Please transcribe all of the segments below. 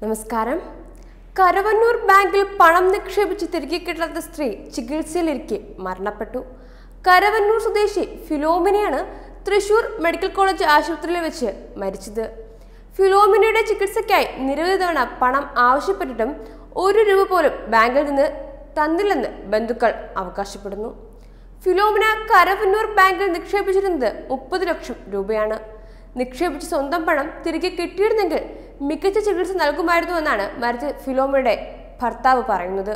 നമസ്കാരം കരവന്നൂർ ബാങ്കിൽ പണം നിക്ഷേപിച്ച് തിരികെ കിട്ടാത്ത സ്ത്രീ ചികിത്സയിലിരിക്കെ മരണപ്പെട്ടു കരവന്നൂർ സ്വദേശി ഫിലോമിനയാണ് തൃശൂർ മെഡിക്കൽ കോളേജ് ആശുപത്രിയിൽ വെച്ച് മരിച്ചത് ഫിലോമിനയുടെ ചികിത്സയ്ക്കായി നിരവധി തവണ പണം ആവശ്യപ്പെട്ടിട്ടും ഒരു രൂപ പോലും ബാങ്കിൽ നിന്ന് തന്നില്ലെന്ന് ബന്ധുക്കൾ അവകാശപ്പെടുന്നു ഫിലോമിന കരവന്നൂർ ബാങ്കിൽ നിക്ഷേപിച്ചിരുന്നത് മുപ്പത് ലക്ഷം രൂപയാണ് നിക്ഷേപിച്ച സ്വന്തം പണം തിരികെ കിട്ടിയിരുന്നെങ്കിൽ മികച്ച ചികിത്സ നൽകുമായിരുന്നുവെന്നാണ് മരിച്ച ഫിലോമിനയുടെ ഭർത്താവ് പറയുന്നത്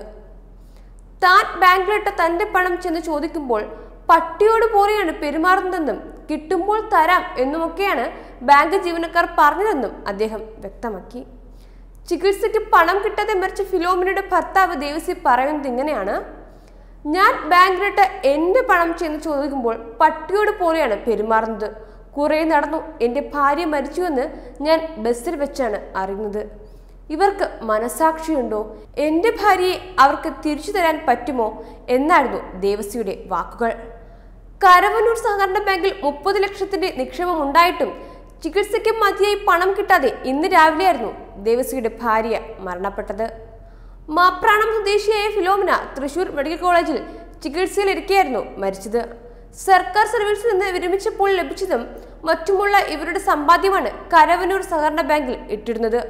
താൻ ബാങ്കിലിട്ട തന്റെ പണം ചെന്ന് ചോദിക്കുമ്പോൾ പട്ടിയോട് പോലെയാണ് പെരുമാറുന്നതെന്നും കിട്ടുമ്പോൾ തരാം എന്നുമൊക്കെയാണ് ബാങ്ക് ജീവനക്കാർ പറഞ്ഞതെന്നും അദ്ദേഹം വ്യക്തമാക്കി ചികിത്സയ്ക്ക് പണം കിട്ടാതെ മരിച്ച ഫിലോമിനയുടെ ഭർത്താവ് ദേവസി പറയുന്നത് ഇങ്ങനെയാണ് ഞാൻ ബാങ്കിലിട്ട് എന്റെ പണം ചെന്ന് ചോദിക്കുമ്പോൾ പട്ടിയോട് പോലെയാണ് പെരുമാറുന്നത് കുറെ നടന്നു എന്റെ ഭാര്യ മരിച്ചുവെന്ന് ഞാൻ ബസ്സിൽ വെച്ചാണ് അറിയുന്നത് ഇവർക്ക് മനസാക്ഷിയുണ്ടോ എന്റെ ഭാര്യയെ അവർക്ക് തിരിച്ചു തരാൻ പറ്റുമോ എന്നായിരുന്നു ദേവസിയുടെ വാക്കുകൾ കരവന്നൂർ സഹകരണ ബാങ്കിൽ മുപ്പത് ലക്ഷത്തിന്റെ നിക്ഷേപം ഉണ്ടായിട്ടും ചികിത്സയ്ക്ക് മതിയായി പണം കിട്ടാതെ ഇന്ന് രാവിലെയായിരുന്നു ദേവസിയുടെ ഭാര്യ മരണപ്പെട്ടത് മാപ്രാണം സ്വദേശിയായ ഫിലോമിന തൃശൂർ മെഡിക്കൽ കോളേജിൽ ചികിത്സയിലിരിക്കെയായിരുന്നു മരിച്ചത് സർക്കാർ സർവീസിൽ നിന്ന് വിരമിച്ചപ്പോൾ ലഭിച്ചതും മറ്റുമുള്ള ഇവരുടെ സമ്പാദ്യമാണ് കരവന്നൂർ സഹകരണ ബാങ്കിൽ ഇട്ടിരുന്നത്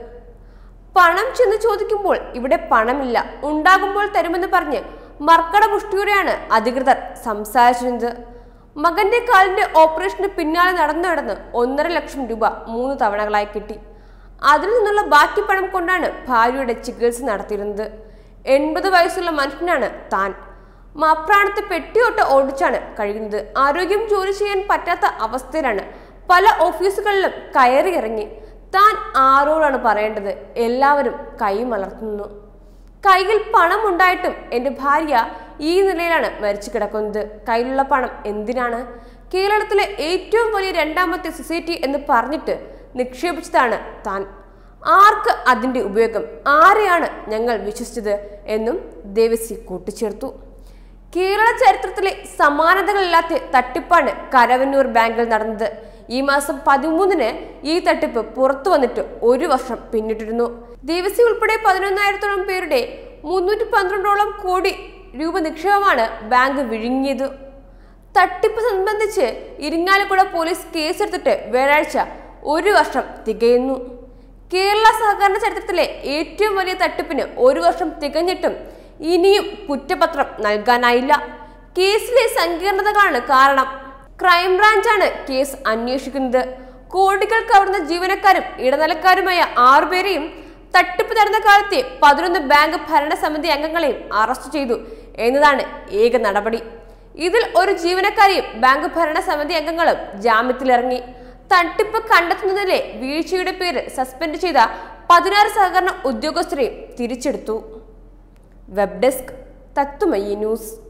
പണം ചെന്ന് ചോദിക്കുമ്പോൾ ഇവിടെ പണമില്ല ഉണ്ടാകുമ്പോൾ തരുമെന്ന് പറഞ്ഞ് മർക്കട പുഷ്ടിയോടെയാണ് അധികൃതർ സംസാരിച്ചിരുന്നത് മകന്റെ കാലിന്റെ ഓപ്പറേഷന് പിന്നാലെ നടന്നു നടന്ന് ഒന്നര ലക്ഷം രൂപ മൂന്ന് തവണകളായി കിട്ടി അതിൽ നിന്നുള്ള ബാക്കി പണം കൊണ്ടാണ് ഭാര്യയുടെ ചികിത്സ നടത്തിയിരുന്നത് എൺപത് വയസ്സുള്ള മനുഷ്യനാണ് താൻ മാപ്രാണത്ത് പെട്ടിയോട്ട് ഓടിച്ചാണ് കഴിയുന്നത് ആരോഗ്യം ജോലി ചെയ്യാൻ പറ്റാത്ത അവസ്ഥയിലാണ് പല ഓഫീസുകളിലും കയറി ഇറങ്ങി താൻ ആരോടാണ് പറയേണ്ടത് എല്ലാവരും കൈ മലർത്തുന്നു കയ്യിൽ പണം ഉണ്ടായിട്ടും എൻ്റെ ഭാര്യ ഈ നിലയിലാണ് മരിച്ചു കിടക്കുന്നത് കയ്യിലുള്ള പണം എന്തിനാണ് കേരളത്തിലെ ഏറ്റവും വലിയ രണ്ടാമത്തെ സൊസൈറ്റി എന്ന് പറഞ്ഞിട്ട് നിക്ഷേപിച്ചതാണ് താൻ ആർക്ക് അതിൻ്റെ ഉപയോഗം ആരെയാണ് ഞങ്ങൾ വിശ്വസിച്ചത് എന്നും ദേവസി കൂട്ടിച്ചേർത്തു കേരള ചരിത്രത്തിലെ സമാനതകളില്ലാത്ത തട്ടിപ്പാണ് കരവന്നൂർ ബാങ്കിൽ നടന്നത് ഈ മാസം പതിമൂന്നിന് ഈ തട്ടിപ്പ് പുറത്തു വന്നിട്ട് ഒരു വർഷം പിന്നിട്ടിരുന്നു ദേവസി ഉൾപ്പെടെ പതിനൊന്നായിരത്തോളം പേരുടെ മുന്നൂറ്റി പന്ത്രണ്ടോളം കോടി രൂപ നിക്ഷേപമാണ് ബാങ്ക് വിഴുങ്ങിയത് തട്ടിപ്പ് സംബന്ധിച്ച് ഇരിങ്ങാലക്കുട പോലീസ് കേസെടുത്തിട്ട് വ്യാഴാഴ്ച ഒരു വർഷം തികയുന്നു കേരള സഹകരണ ചരിത്രത്തിലെ ഏറ്റവും വലിയ തട്ടിപ്പിന് ഒരു വർഷം തികഞ്ഞിട്ടും ഇനിയും കുറ്റപത്രം നൽകാനായില്ല കേസിലെ സങ്കീർണതകളാണ് കാരണം ക്രൈംബ്രാഞ്ചാണ് കേസ് അന്വേഷിക്കുന്നത് കോടികൾ കവർന്ന ജീവനക്കാരും ഇടനിലക്കാരുമായ ആറുപേരെയും തട്ടിപ്പ് നടന്ന കാലത്തെ പതിനൊന്ന് ബാങ്ക് ഭരണസമിതി അംഗങ്ങളെയും അറസ്റ്റ് ചെയ്തു എന്നതാണ് ഏക നടപടി ഇതിൽ ഒരു ജീവനക്കാരെയും ബാങ്ക് ഭരണസമിതി അംഗങ്ങളും ജാമ്യത്തിലിറങ്ങി തട്ടിപ്പ് കണ്ടെത്തുന്നതിലെ വീഴ്ചയുടെ പേരിൽ സസ്പെൻഡ് ചെയ്ത പതിനാറ് സഹകരണ ഉദ്യോഗസ്ഥരെയും തിരിച്ചെടുത്തു വെബ് ഡെസ്ക് തത്തുമയി ന്യൂസ്